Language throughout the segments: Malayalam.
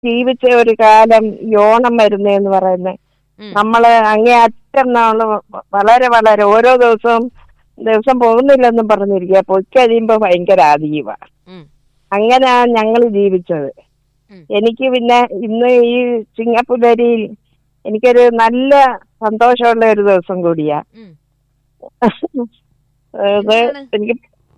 ജീവിച്ച ഒരു കാലം ഈ ഓണം വരുന്നേന്ന് പറയുന്നത് ഉം. നമ്മള് അങ്ങേ അറ്റം നാള് വളരെ വളരെ ഓരോ ദിവസവും ദിവസം പോകുന്നില്ലെന്നും പറഞ്ഞിരിക്കുക പോയി കഴിയുമ്പോ ഭയങ്കര ആദീവ ഉം. അങ്ങനെയാ ഞങ്ങൾ ജീവിച്ചത് ഉം. എനിക്ക് പിന്നെ ഇന്ന് ഈ ചിങ്ങപ്പുലരിയിൽ എനിക്കൊരു നല്ല സന്തോഷമുള്ള ഒരു ദിവസം കൂടിയാ ഉം. ഇത് എന്താണ്? എനിക്ക്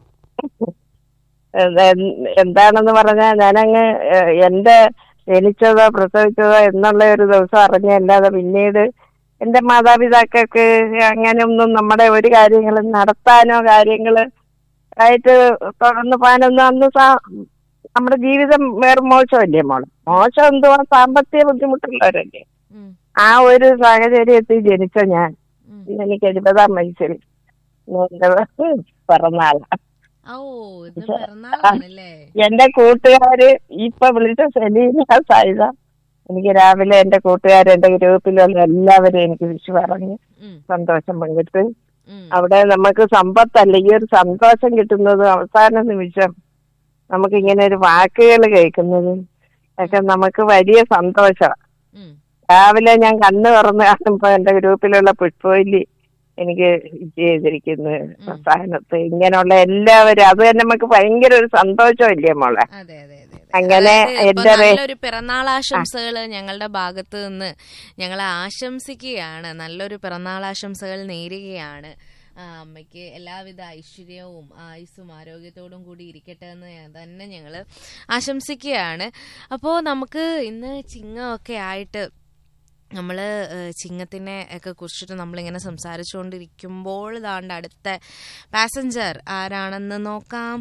എന്ത് എന്താണെന്ന് പറഞ്ഞാൽ ഞാനങ്ങ് ഏഹ്, എന്റെ ജനിച്ചതോ പ്രസവിച്ചതോ എന്നുള്ള ഒരു ദിവസം അറിഞ്ഞല്ലാതെ പിന്നീട് എന്റെ മാതാപിതാക്കൾക്ക് അങ്ങനെയൊന്നും നമ്മുടെ ഒരു കാര്യങ്ങളും നടത്താനോ കാര്യങ്ങള് ആയിട്ട് തുടർന്ന് പോകാനൊന്നും അന്ന് സാ- നമ്മുടെ ജീവിതം വേറെ മോശമല്ലേ മോളെ മോശം എന്തുവാ സാമ്പത്തിക ബുദ്ധിമുട്ടുള്ളവരല്ലേ ഉം. ആ ഒരു സാഹചര്യത്തിൽ ജനിച്ച ഞാൻ ഉം. എനിക്ക് എഴുപതാം വയസ്സിൽ എന്റെ പിറന്നാളാ ഓ ഇത് പിറന്നാളാണല്ലേ എന്റെ കൂട്ടുകാര് ഇപ്പൊ വിളിച്ച സെലീന സൈത എനിക്ക് രാവിലെ എന്റെ കൂട്ടുകാർ എന്റെ ഗ്രൂപ്പിലുള്ള എല്ലാവരും എനിക്ക് വിഷു പറഞ്ഞ് ഉം. സന്തോഷം പങ്കിട്ട് ഉം. അവിടെ നമുക്ക് സമ്പത്തല്ല ഈ ഒരു സന്തോഷം കിട്ടുന്നത് അവസാന നിമിഷം നമുക്ക് ഇങ്ങനെ ഒരു വാക്കുകൾ കേൾക്കുന്നത് ഒക്കെ നമുക്ക് വലിയ സന്തോഷം ഉം. രാവിലെ ഞാൻ കണ്ണ് തുറന്ന് കാണുമ്പോ എന്റെ ഗ്രൂപ്പിലുള്ള പുഷ്പവല്ലി എനിക്ക് ഇത് ചെയ്തിരിക്കുന്നു അവസാനത്ത് ഇങ്ങനെയുള്ള എല്ലാവരും അത് തന്നെ നമുക്ക് ഭയങ്കര ഒരു സന്തോഷമല്ലേ മോളെ അതെ അതെ അതെ അതെ. അങ്ങനെ അതായത് ഇപ്പൊ എന്റെ റേ- നല്ലൊരു പിറന്നാൾ ആശംസകൾ ഞങ്ങളുടെ ഭാഗത്ത് നിന്ന് ഞങ്ങൾ ആശംസിക്കുകയാണ് നല്ലൊരു പിറന്നാൾ ആശംസകൾ നേരുകയാണ് ആ, അമ്മയ്ക്ക് എല്ലാവിധ ഐശ്വര്യവും ആയുസ്സും ആരോഗ്യത്തോടും കൂടി ഇരിക്കട്ടെ എന്ന് തന്നെ ഞങ്ങൾ ആശംസിക്കുകയാണ് അപ്പോൾ നമുക്ക് ഇന്ന് ചിങ്ങമൊക്കെ ആയിട്ട് നമ്മൾ ചിങ്ങത്തിനെ ഒക്കെ കുറിച്ചിട്ട് നമ്മളിങ്ങനെ സംസാരിച്ചുകൊണ്ടിരിക്കുമ്പോൾ ഇതാണ്ട് അടുത്ത പാസഞ്ചർ ആരാണെന്ന് നോക്കാം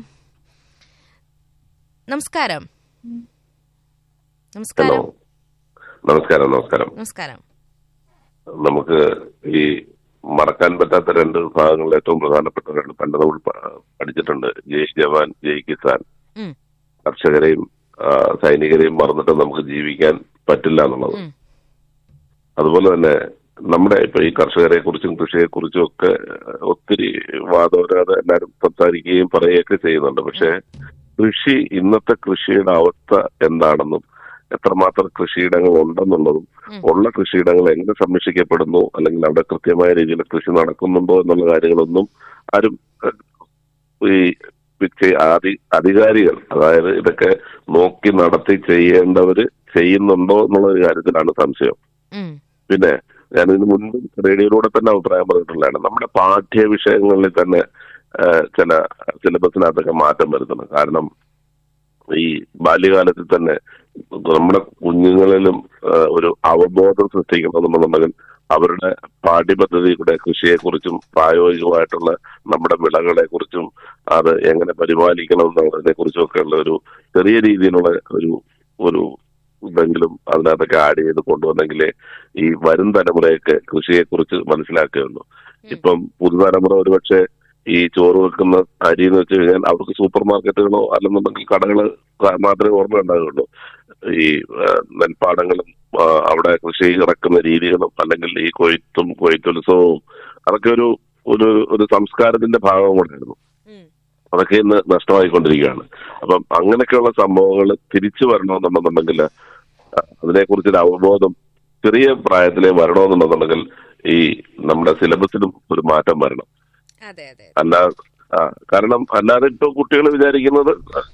നമസ്കാരം ഹലോ നമസ്കാരം നമസ്കാരം നമസ്കാരം നമസ്കാരം നമുക്ക് ഈ മറക്കാൻ പറ്റാത്ത രണ്ട് വിഭാഗങ്ങളിൽ ഏറ്റവും പ്രധാനപ്പെട്ട രണ്ട് പണ്ട് നമ്മൾ പ- പഠിച്ചിട്ടുണ്ട് ജയ് ജവാൻ ജയ് കിസാൻ ഉം, കർഷകരെയും ആ, സൈനികരെയും മറന്നിട്ട് നമുക്ക് ജീവിക്കാൻ പറ്റില്ല എന്നുള്ളത് ഉം, അതുപോലെ തന്നെ നമ്മുടെ ഇപ്പൊ ഈ കർഷകരെ കുറിച്ചും കൃഷിയെ കുറിച്ചും ഒക്കെ ഒത്തിരി വാദോരാതെ എല്ലാവരും സംസാരിക്കുകയും പറയുകയൊക്കെ ചെയ്യുന്നുണ്ട് പക്ഷെ കൃഷി ഇന്നത്തെ കൃഷിയുടെ അവസ്ഥ എന്താണെന്നും എത്രമാത്രം കൃഷിയിടങ്ങൾ ഉണ്ടെന്നുള്ളതും ഉം. ഉള്ള കൃഷിയിടങ്ങൾ എങ്ങനെ സംരക്ഷിക്കപ്പെടുന്നു അല്ലെങ്കിൽ അവിടെ കൃത്യമായ രീതിയിൽ കൃഷി നടക്കുന്നുണ്ടോ എന്നുള്ള കാര്യങ്ങളൊന്നും ആരും ഏഹ്, ഈ ചെ- അധി- അധികാരികൾ അതായത് ഇതൊക്കെ നോക്കി നടത്തി ചെയ്യേണ്ടവര് ചെയ്യുന്നുണ്ടോ എന്നുള്ള ഒരു കാര്യത്തിലാണ് സംശയം ഉം, പിന്നെ ഞാൻ ഇതിന് മുൻപ് റേഡിയോയിലൂടെ തന്നെ അഭിപ്രായം പറഞ്ഞിട്ടുള്ളതാണ് നമ്മുടെ പാഠ്യ വിഷയങ്ങളിൽ തന്നെ ആ, ചില സിലബസിനകത്തൊക്കെ മാറ്റം വരുത്തുന്നു കാരണം ഈ ബാല്യകാലത്തിൽ തന്നെ നമ്മുടെ കുഞ്ഞുങ്ങളിലും ആ, ഒരു അവബോധം സൃഷ്ടിക്കണമെന്നുണ്ടെങ്കിൽ അവരുടെ പാഠ്യപദ്ധതിയുടെ കൃഷിയെക്കുറിച്ചും പ്രായോഗികമായിട്ടുള്ള നമ്മുടെ വിളകളെ കുറിച്ചും അത് എങ്ങനെ പരിപാലിക്കണം എന്നുള്ളതിനെ കുറിച്ചും ഒക്കെ ഉള്ള ഒരു ചെറിയ രീതിയിലുള്ള ഒരു ഒരു ഇതെങ്കിലും അതിനകത്തൊക്കെ ആഡ് ചെയ്ത് കൊണ്ടുവന്നെങ്കിലേ ഈ വരും തലമുറയൊക്കെ കൃഷിയെക്കുറിച്ച് മനസ്സിലാക്കുകയുള്ളൂ ഇപ്പം പുതുതലമുറ ഒരുപക്ഷെ ഈ ചോറ് വെക്കുന്ന അരി എന്ന് വെച്ച് കഴിഞ്ഞാൽ അവർക്ക് സൂപ്പർ മാർക്കറ്റുകളോ അല്ലെന്നുണ്ടെങ്കിൽ കടകള് മാത്രമേ ഓർമ്മ ഉണ്ടാകുള്ളൂ ഈ ആ, നെൽപ്പാടങ്ങളും ആ, അവിടെ കൃഷി ഇറക്കുന്ന രീതികളും അല്ലെങ്കിൽ ഈ കൊയ്ത്തും കൊയ്ത്തുത്സവവും അതൊക്കെ ഒരു ഒരു ഒരു സംസ്കാരത്തിന്റെ ഭാഗം കൂടെയായിരുന്നു ഉം, അതൊക്കെ ഇന്ന് നഷ്ടമായിക്കൊണ്ടിരിക്കുകയാണ് അപ്പം അങ്ങനെയൊക്കെയുള്ള സംഭവങ്ങൾ തിരിച്ചു വരണമെന്നുണ്ടെന്നുണ്ടെങ്കിൽ അതിനെക്കുറിച്ചൊരു അവബോധം ചെറിയ പ്രായത്തിലേ വരണമെന്നുണ്ടെന്നുണ്ടെങ്കിൽ ഈ നമ്മുടെ സിലബസിലും ഒരു മാറ്റം വരണം അതെ അതെ അല്ല ആ, കാരണം അല്ലാതെ ഇപ്പൊ കുട്ടികൾ വിചാരിക്കുന്നത്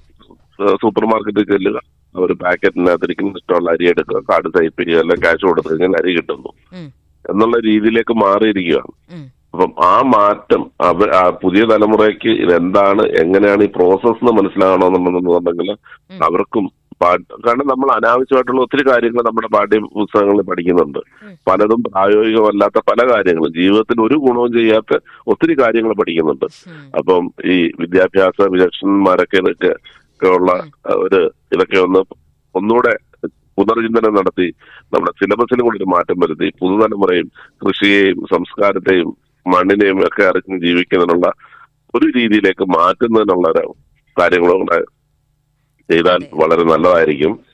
സൂപ്പർ മാർക്കറ്റിൽ ചെല്ലുക ഒരു പാക്കറ്റിനകത്തിരിക്കുന്ന ഇഷ്ടമുള്ള അരി എടുക്കുക കാർഡ് ടൈപ്പ് ചെയ്യുക അല്ലെങ്കിൽ ക്യാഷ് കൊടുത്തു കഴിഞ്ഞാൽ അരി കിട്ടുന്നു ഉം, എന്നുള്ള രീതിയിലേക്ക് മാറിയിരിക്കുകയാണ് ഉം, അപ്പം ആ മാറ്റം അവ ആ പുതിയ തലമുറയ്ക്ക് ഇതെന്താണ് എങ്ങനെയാണ് ഈ പ്രോസസ് എന്ന് മനസ്സിലാകണമെന്നുണ്ടെന്നുണ്ടെങ്കിൽ ഉം. അവർക്കും പാ- കാരണം നമ്മൾ അനാവശ്യമായിട്ടുള്ള ഒത്തിരി കാര്യങ്ങൾ നമ്മുടെ പാഠ്യ പുസ്തകങ്ങളിൽ പഠിക്കുന്നുണ്ട് ഉം. പലതും പ്രായോഗികമല്ലാത്ത പല കാര്യങ്ങളും ജീവിതത്തിൽ ഒരു ഗുണവും ചെയ്യാത്ത ഒത്തിരി കാര്യങ്ങൾ പഠിക്കുന്നുണ്ട് ഉം, അപ്പം ഈ വിദ്യാഭ്യാസ വിദഗ്ധന്മാരൊക്കെ ഇതൊക്കെ ഒക്കെ ഉള്ള ഒരു ഇതൊക്കെ ഒന്ന് ഒന്നുകൂടെ പുനർചിന്തനം നടത്തി നമ്മുടെ സിലബസിലും കൂടി ഒരു മാറ്റം വരുത്തി പുതുതലമുറയും കൃഷിയെയും സംസ്കാരത്തെയും മണ്ണിനെയും ഒക്കെ അറിഞ്ഞ് ജീവിക്കുന്നതിനുള്ള ഒരു രീതിയിലേക്ക് മാറ്റുന്നതിനുള്ള ഒരു കാര്യങ്ങളും കൂടെ ചെയ്താൽ അതെ. വളരെ നല്ലതായിരിക്കും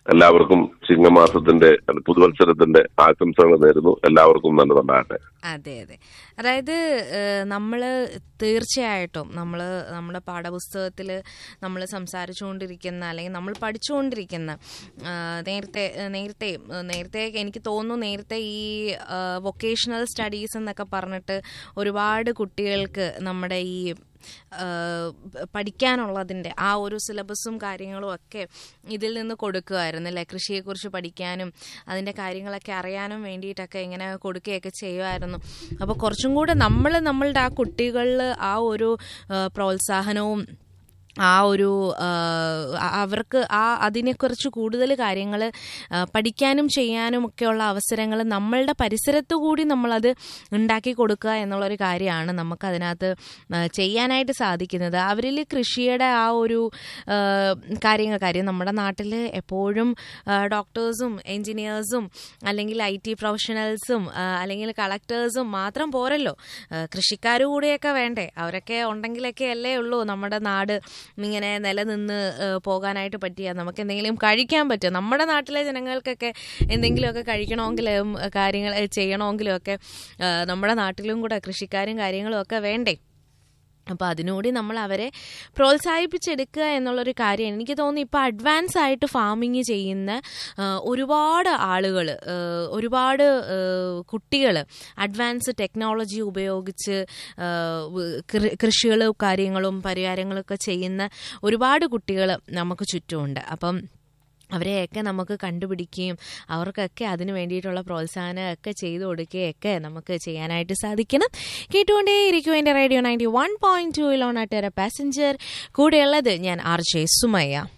എല്ലാവർക്കും ചിങ്ങമാസത്തിന്റെ അല്ല, പുതുവത്സരത്തിന്റെ ആശംസകൾ നേരുന്നു എല്ലാവർക്കും നല്ലതുണ്ടാകട്ടെ അതെ അതെ അതായത് നമ്മൾ തീർച്ചയായിട്ടും നമ്മൾ നമ്മുടെ പാഠപുസ്തകത്തിൽ നമ്മൾ സംസാരിച്ചുകൊണ്ടിരിക്കുന്ന അല്ലെങ്കിൽ നമ്മൾ പഠിച്ചുകൊണ്ടിരിക്കുന്ന ആ, നേരത്തെ നേരത്തെ നേരത്തെ എനിക്ക് തോന്നുന്നു നേരത്തെ ഈ വൊക്കേഷണൽ സ്റ്റഡീസ് എന്നൊക്കെ പറഞ്ഞിട്ട് ഒരുപാട് കുട്ടികൾക്ക് നമ്മുടെ ഈ ആ, പഠിക്കാനുള്ളതിൻ്റെ ആ ഒരു സിലബസും കാര്യങ്ങളും ഒക്കെ ഇതിൽ നിന്ന് കൊടുക്കുമായിരുന്നു അല്ലേ കൃഷിയെക്കുറിച്ച് പഠിക്കാനും അതിൻ്റെ കാര്യങ്ങളൊക്കെ അറിയാനും വേണ്ടിയിട്ടൊക്കെ ഇങ്ങനെ കൊടുക്കുകയൊക്കെ ചെയ്യുമായിരുന്നു അപ്പോൾ കുറച്ചും കൂടെ നമ്മൾ നമ്മളുടെ ആ കുട്ടികളിൽ ആ ഒരു ആ, പ്രോത്സാഹനവും ആ ഒരു ആ, അവർക്ക് ആ അതിനെക്കുറിച്ച് കൂടുതൽ കാര്യങ്ങൾ പഠിക്കാനും ചെയ്യാനും ഒക്കെയുള്ള അവസരങ്ങൾ നമ്മളുടെ പരിസരത്തു കൂടി നമ്മളത് ഉണ്ടാക്കി കൊടുക്കുക എന്നുള്ളൊരു കാര്യമാണ് നമുക്ക് അതിനകത്ത് ആ, ചെയ്യാനായിട്ട് സാധിക്കുന്നത് അവരിൽ കൃഷിയുടെ ആ ഒരു ആ, കാര്യങ്ങൾ കാര്യം നമ്മുടെ നാട്ടിൽ എപ്പോഴും ഡോക്ടേഴ്സും എൻജിനീയേഴ്സും അല്ലെങ്കിൽ ഐ ടി പ്രൊഫഷണൽസും അല്ലെങ്കിൽ കളക്ടേഴ്സും മാത്രം പോരല്ലോ ആ, കൃഷിക്കാർ കൂടിയൊക്കെ വേണ്ടേ അവരൊക്കെ ഉണ്ടെങ്കിലൊക്കെ അല്ലേ ഉള്ളൂ നമ്മുടെ നാട് ഇങ്ങനെ നിലനിന്ന് ആ, പോകാനായിട്ട് പറ്റിയ നമുക്ക് എന്തെങ്കിലും കഴിക്കാൻ പറ്റും നമ്മുടെ നാട്ടിലെ ജനങ്ങൾക്കൊക്കെ എന്തെങ്കിലുമൊക്കെ കഴിക്കണമെങ്കിലും ആ, കാര്യങ്ങൾ ചെയ്യണമെങ്കിലും ഒക്കെ ആ, നമ്മുടെ നാട്ടിലും കൂടെ കൃഷിക്കാരും കാര്യങ്ങളും ഒക്കെ വേണ്ടേ അപ്പോൾ അതിനുകൂടി നമ്മൾ അവരെ പ്രോത്സാഹിപ്പിച്ചെടുക്കുക എന്നുള്ളൊരു കാര്യം എനിക്ക് തോന്നുന്നു ഇപ്പോൾ അഡ്വാൻസ് ആയിട്ട് ഫാമിങ് ചെയ്യുന്ന ആ, ഒരുപാട് ആളുകൾ ഒരുപാട് കുട്ടികൾ അഡ്വാൻസ് ടെക്നോളജി ഉപയോഗിച്ച് കൃഷികളും കാര്യങ്ങളും പരിഹാരങ്ങളൊക്കെ ചെയ്യുന്ന ഒരുപാട് കുട്ടികൾ നമുക്ക് ചുറ്റുമുണ്ട് അപ്പം അവരെയൊക്കെ നമുക്ക് കണ്ടുപിടിക്കുകയും അവർക്കൊക്കെ അതിന് വേണ്ടിയിട്ടുള്ള പ്രോത്സാഹനം ഒക്കെ ചെയ്തു കൊടുക്കുകയൊക്കെ നമുക്ക് ചെയ്യാനായിട്ട് സാധിക്കണം കേട്ടുകൊണ്ടേയിരിക്കും എൻ്റെ radio ninety one point two ഇലോണാട്ടര പാസഞ്ചർ കൂടെയുള്ളത് ഞാൻ ആർ ജെ സുമയ്യ